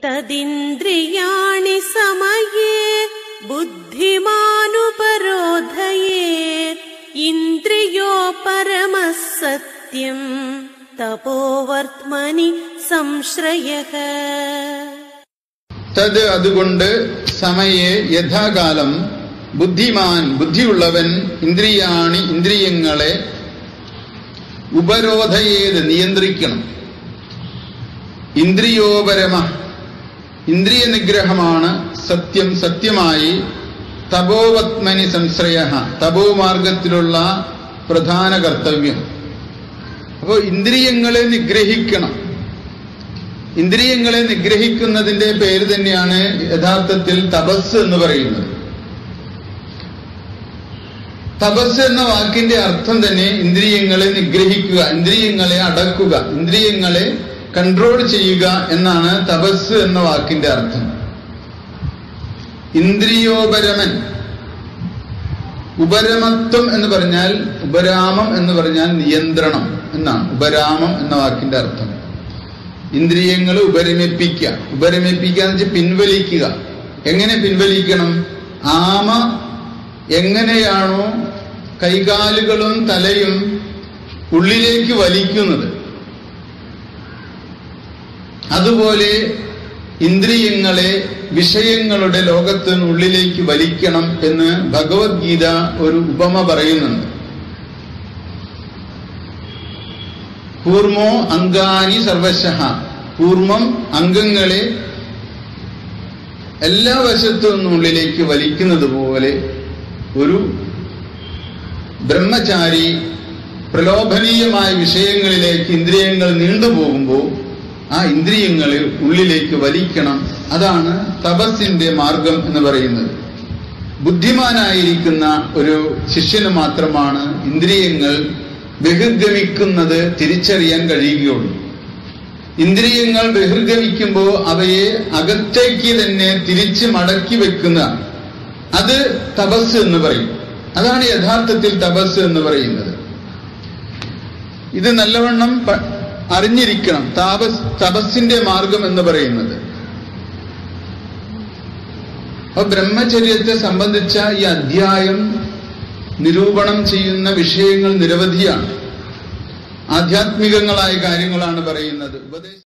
तदिन्द्रियाणि समये बुद्धिमानुपरोधयेत् इन्द्रियो परमः सत्यम् तपोवर्त्मनि संश्रयः തത് അതുകൊണ്ട് സമയെ യഥാകാലം ബുദ്ധിമാൻ ബുദ്ധിയുള്ളവൻ ഇന്ദ്രിയാണി ഇന്ദ്രിയങ്ങളെ ഉപരോധയേത് നിയന്ത്രിക്കണം ഇന്ദ്രിയോപരമ ഇന്ദ്രിയ നിഗ്രഹമാണ് സത്യം സത്യമായി തപോവത്മനി സംശ്രയ തപോമാർഗത്തിലുള്ള പ്രധാന കർത്തവ്യം അപ്പോൾ ഇന്ദ്രിയങ്ങളെ നിഗ്രഹിക്കണം ഇന്ദ്രിയങ്ങളെ നിഗ്രഹിക്കുന്നതിന്റെ പേര് തന്നെയാണ് യഥാർത്ഥത്തിൽ തപസ് എന്ന് പറയുന്നത് തപസ് എന്ന വാക്കിന്റെ അർത്ഥം തന്നെ ഇന്ദ്രിയങ്ങളെ നിഗ്രഹിക്കുക ഇന്ദ്രിയങ്ങളെ അടക്കുക ഇന്ദ്രിയങ്ങളെ കൺട്രോൾ ചെയ്യുക എന്നാണ് തപസ് എന്ന വാക്കിന്റെ അർത്ഥം ഇന്ദ്രിയോപരമൻ ഉപരമത്വം എന്ന് പറഞ്ഞാൽ ഉപരാമം എന്ന് പറഞ്ഞാൽ നിയന്ത്രണം എന്നാണ് ഉപരാമം എന്ന വാക്കിന്റെ അർത്ഥം ഇന്ദ്രിയങ്ങൾ ഉപരമിപ്പിക്കുക ഉപരമിപ്പിക്കുക എന്ന് വെച്ചാൽ പിൻവലിക്കുക എങ്ങനെ പിൻവലിക്കണം ആമ എങ്ങനെയാണോ കൈകാലുകളും തലയും ഉള്ളിലേക്ക് വലിക്കുന്നത് അതുപോലെ ഇന്ദ്രിയങ്ങളെ വിഷയങ്ങളുടെ ലോകത്ത് നിന്ന് ഉള്ളിലേക്ക് വലിക്കണം എന്ന് ഭഗവത്ഗീത ഒരു ഉപമ പറയുന്നുണ്ട് കൂർമോ അംഗാനി സർവശഃ കൂർമ്മം അംഗങ്ങളെ എല്ലാ വശത്തു നിന്നും ഉള്ളിലേക്ക് വലിക്കുന്നത് പോലെ ഒരു ബ്രഹ്മചാരി പ്രലോഭനീയമായ വിഷയങ്ങളിലേക്ക് ഇന്ദ്രിയങ്ങൾ നീണ്ടുപോകുമ്പോൾ ആ ഇന്ദ്രിയങ്ങളെ ഉള്ളിലേക്ക് വലിക്കണം അതാണ് തപസ്സിന്റെ മാർഗം എന്ന് പറയുന്നത് ബുദ്ധിമാനായിരിക്കുന്ന ഒരു ശിഷ്യന് മാത്രമാണ് ഇന്ദ്രിയങ്ങൾ ബഹിർഗമിക്കുന്നത് തിരിച്ചറിയാൻ കഴിയുകയുള്ളൂ ഇന്ദ്രിയങ്ങൾ ബഹിർഗമിക്കുമ്പോൾ അവയെ അകത്തേക്ക് തന്നെ തിരിച്ച് മടക്കി വെക്കുന്ന അത് തപസ് എന്ന് പറയും അതാണ് യഥാർത്ഥത്തിൽ തപസ് എന്ന് പറയുന്നത് ഇത് നല്ലവണ്ണം പ- അറിഞ്ഞിരിക്കണം താപസ് തപസ്സിന്റെ മാർഗം എന്ന് പറയുന്നത് അപ്പൊ ബ്രഹ്മചര്യത്തെ സംബന്ധിച്ച ഈ അധ്യായം നിരൂപണം ചെയ്യുന്ന വിഷയങ്ങൾ നിരവധിയാണ് ആധ്യാത്മികങ്ങളായ കാര്യങ്ങളാണ് പറയുന്നത് ഉപദേശ